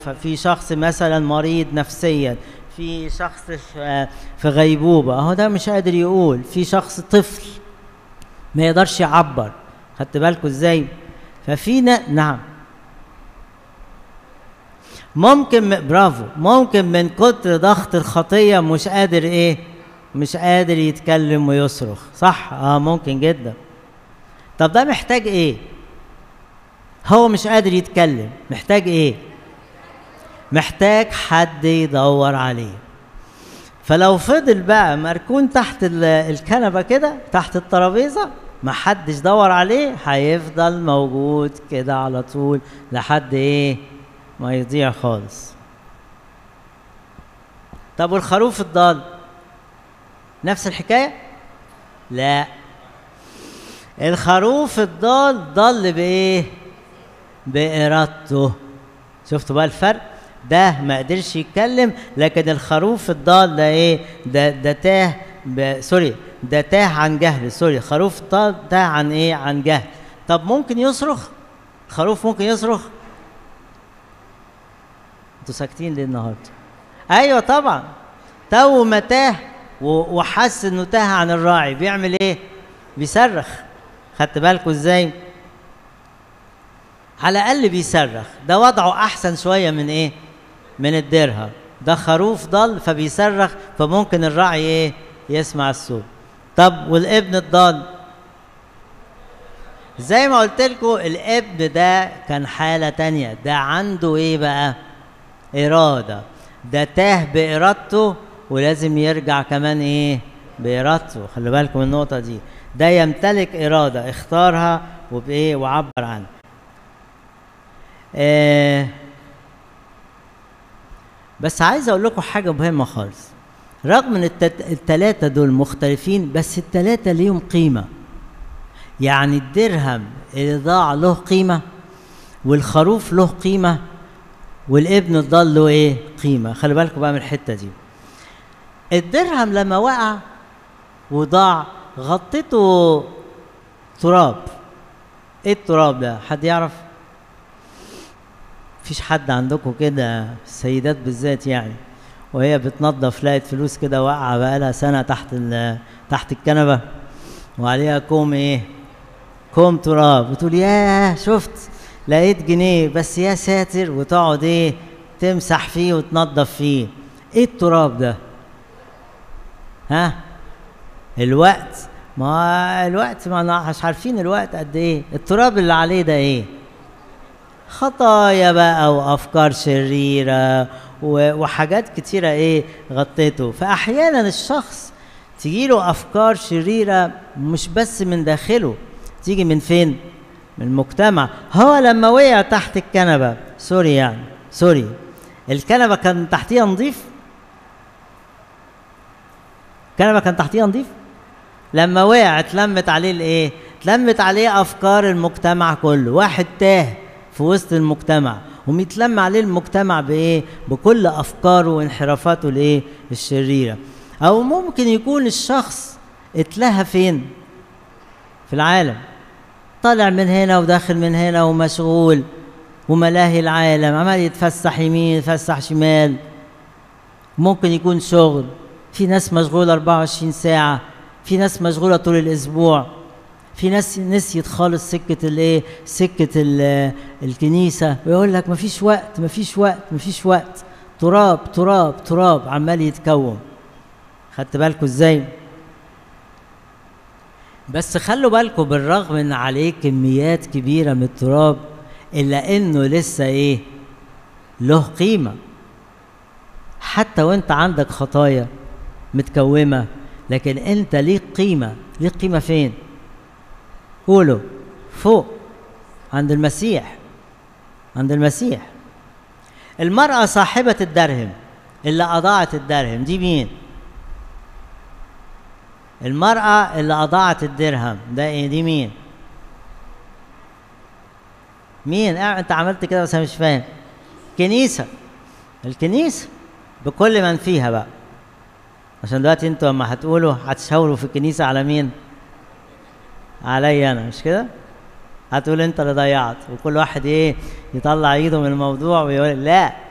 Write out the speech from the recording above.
في شخص مثلا مريض نفسيا في شخص في في غيبوبة اهو ده مش قادر يقول في شخص طفل ما يقدرش يعبر خدت بالكم ازاي ففي ن- نعم ممكن م- برافو ممكن من كتر ضغط الخطية مش قادر ايه مش قادر يتكلم ويصرخ صح اه ممكن جدا طب ده محتاج ايه هو مش قادر يتكلم محتاج ايه محتاج حد يدور عليه فلو فضل بقى مركون تحت ال- الكنبه كده تحت الترابيزه ما حدش دور عليه هيفضل موجود كده على طول لحد ايه ما يضيع خالص طب والخروف الضال نفس الحكايه لا الخروف الضال ضل بايه بارادته شفتوا بقى الفرق ده ما قدرش يتكلم لكن الخروف الضال ده ايه ده ده تاه ب... سوري ده تاه عن جهل سوري خروف الضال تاه عن ايه عن جهل طب ممكن يصرخ الخروف ممكن يصرخ انتوا ساكتين ليه النهارده ايوه طبعا تو ما تاه و- وحس انه تاه عن الراعي بيعمل ايه بيصرخ خدت بالكم ازاي على الاقل بيصرخ ده وضعه احسن شويه من ايه من الدرهم ده خروف ضل فبيصرخ فممكن الراعي ايه يسمع الصوت طب والابن الضال زي ما قلت لكم الابن ده كان حاله تانية ده عنده ايه بقى اراده ده تاه بارادته ولازم يرجع كمان ايه بارادته خلي بالكم من النقطه دي ده يمتلك اراده اختارها وبايه وعبر عنها آه بس عايز اقول لكم حاجه مهمه خالص رغم ان التت- التلاتة دول مختلفين بس التلاتة ليهم قيمة يعني الدرهم اللي ضاع له قيمة والخروف له قيمة والابن الضال له ايه قيمة خلي بالكم بقى من الحتة دي الدرهم لما وقع وضاع غطيته تراب ايه التراب ده حد يعرف مفيش حد عندكم كده السيدات بالذات يعني وهي بتنظف لقت فلوس كده واقعه بقالها سنه تحت ال- تحت الكنبه وعليها كوم ايه كوم تراب بتقول ياه شفت لقيت جنيه بس يا ساتر وتقعد ايه تمسح فيه وتنظف فيه ايه التراب ده ها الوقت ما الوقت ما مش عارفين الوقت قد ايه التراب اللي عليه ده ايه خطايا بقى وافكار شريره و- وحاجات كتيره ايه غطيته فاحيانا الشخص تجيله افكار شريره مش بس من داخله تيجي من فين من المجتمع هو لما وقع تحت الكنبه سوري يعني سوري الكنبه كان تحتيها نظيف الكنبه كان تحتيها نظيف لما وقع اتلمت عليه الايه اتلمت عليه افكار المجتمع كله واحد تاه في وسط المجتمع وميتلم عليه المجتمع بايه بكل افكاره وانحرافاته الايه الشريره او ممكن يكون الشخص اتلهى فين في العالم طالع من هنا وداخل من هنا ومشغول وملاهي العالم عمال يتفسح يمين يتفسح شمال ممكن يكون شغل في ناس مشغولة 24 ساعة في ناس مشغولة طول الأسبوع في ناس نسيت خالص سكة الايه سكة ال- الكنيسة ويقول لك مفيش وقت مفيش وقت مفيش وقت تراب تراب تراب عمال يتكون خدت بالكم ازاي بس خلوا بالكم بالرغم ان عليه كميات كبيرة من التراب الا انه لسه ايه له قيمة حتى وانت عندك خطايا متكومة لكن انت ليك قيمة ليك قيمة فين قولوا فوق عند المسيح عند المسيح المرأة صاحبة الدرهم اللي أضاعت الدرهم دي مين؟ المرأة اللي أضاعت الدرهم ده إيه دي مين؟ مين؟ آه أنت عملت كده بس أنا مش فاهم كنيسة الكنيسة بكل من فيها بقى عشان دلوقتي انتوا لما هتقولوا هتشاوروا في الكنيسة على مين؟ عليا انا مش كده هتقول انت اللي ضيعت وكل واحد ايه يطلع ايده من الموضوع ويقول لا